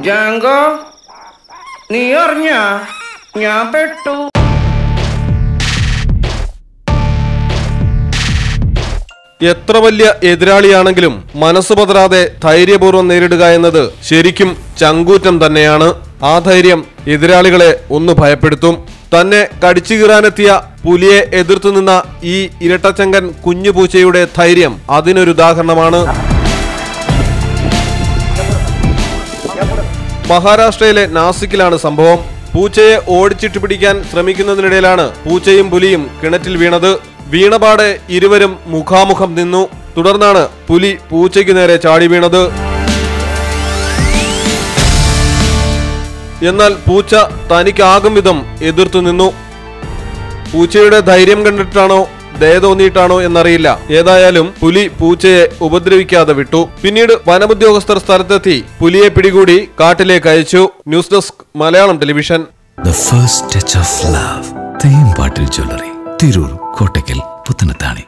ജാങ്കോ നീ അറിഞ്ഞ ഞാൻ പെട്ടു എത്ര വലിയ എതിരാളിയാണെങ്കിലും മനസ്സ് പതറാതെ ധൈര്യപൂർവ്വം നേരിടുക എന്നത് ശരിക്കും ചങ്കൂറ്റം തന്നെയാണ് ആ ധൈര്യം എതിരാളികളെ ഒന്ന് ഭയപ്പെടുത്തും തന്നെ കടിച്ചു കീറാനെത്തിയ പുലിയെ എതിർത്തു നിന്ന ഈ ഇരട്ടച്ചങ്കൻ കുഞ്ഞു പൂച്ചയുടെ ധൈര്യം അതിനൊരു ഉദാഹരണമാണ് മഹാരാഷ്ട്രയിലെ നാസിക്കിലാണ് സംഭവം പൂച്ചയെ ഓടിച്ചിട്ട് പിടിക്കാൻ ശ്രമിക്കുന്നതിനിടയിലാണ് പൂച്ചയും പുലിയും കിണറ്റിൽ വീണത് വീണപാടെ ഇരുവരും മുഖാമുഖം നിന്നു തുടർന്നാണ് പുലി പൂച്ചയ്ക്ക് നേരെ ചാടി വീണത് എന്നാൽ പൂച്ച തനിക്കാകും വിധം എതിർത്തു നിന്നു പൂച്ചയുടെ ധൈര്യം കണ്ടിട്ടാണോ ദയ തോന്നിയിട്ടാണോ എന്നറിയില്ല ഏതായാലും പുലി പൂച്ചയെ ഉപദ്രവിക്കാതെ വിട്ടു പിന്നീട് വനമുദ്യോഗസ്ഥർ സ്ഥലത്തെത്തി പുലിയെ പിടികൂടി കാട്ടിലേക്ക് അയച്ചു news desk Malayalam television The first touch of love. Thempattil jewellery Tirur Kottakkal Puthanathani